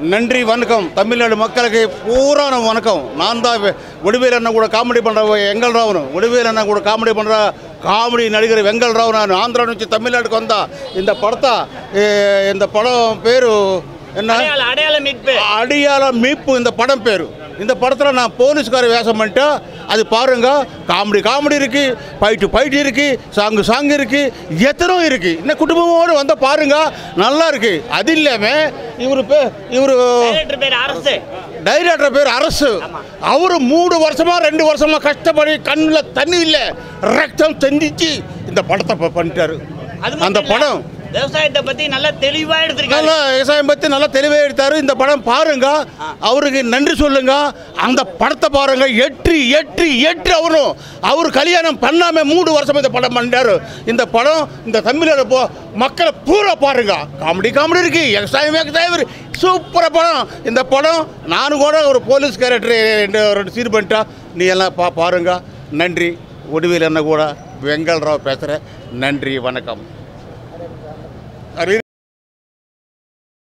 நன்றி வணக்கம் தமிழ்நாடு மக்களுக்கு பூரான வணக்கம் நான் தான் ஒடிவேல் அண்ணன் கூட காமெடி பண்ணுற வெங்கல் ராவன் ஒடிவேல் அண்ணன் கூட காமெடி பண்ணுற காமெடி நடிகர் வெங்கல் ராவ் நான் ஆந்திரா నుంచి தமிழ்நாட்டுக்கு வந்தா இந்த படத்தை ஏ, இந்த படம் பேரு என்ன அடையாள அடையாள மீட்பு அடியாள மீட்பு இந்த படம் பேர் இந்த படத்தில் நான் போலீஸ்கார வேஷம் பண்ணிட்டேன் அது பாருங்க காமெடி காமெடி இருக்கு ஃபைட்டு ஃபைட் இருக்கு சாங்கு சாங் இருக்கு எத்தனோ இருக்கு இன்னும் குடும்பமோடு வந்த பாருங்க நல்லா இருக்கு அது இல்லாமல் இவர் பே இவர் டைரக்டர் பேர் அரசு டைரக்டர் பேர் அரசு அவரு மூணு வருஷமா ரெண்டு வருஷமா கஷ்டப்படி கண்ணில் தண்ணி இல்லை ரத்தம் தந்திச்சு இந்த படத்தை ப- பண்ணிட்டாரு அது மட்டும் அந்த இல்ல, படம் விவசாயத்தை பத்தி நல்லா தெளிவா எடுத்திருக்காங்க நல்லா விவசாயம் பற்றி நல்லா தெளிவாக எடுத்தாரு இந்த படம் பாருங்க அவருக்கு நன்றி சொல்லுங்க அந்த படத்தை பாருங்க எட்டு எட்டு எட்டு அவரும் அவர் கல்யாணம் பண்ணாம மூணு வருஷம் இந்த படம் பண்ணாரு இந்த படம் இந்த தமிழோட போ மக்களை பூரா பாருங்க காமெடி காமெடி இருக்கு விவசாயம் விவசாயம் இருக்கு சூப்பராக படம் இந்த படம் நானும் கூட ஒரு போலீஸ் கேரக்டர் ரெண்டு ரெண்டு சீர் பண்ணிட்டா நீ எல்லாம் பா பாருங்க நன்றி ஒடுவில் என்ன கூட வெங்கல் ராவ் பேசுகிறேன் நன்றி வணக்கம் அறிவு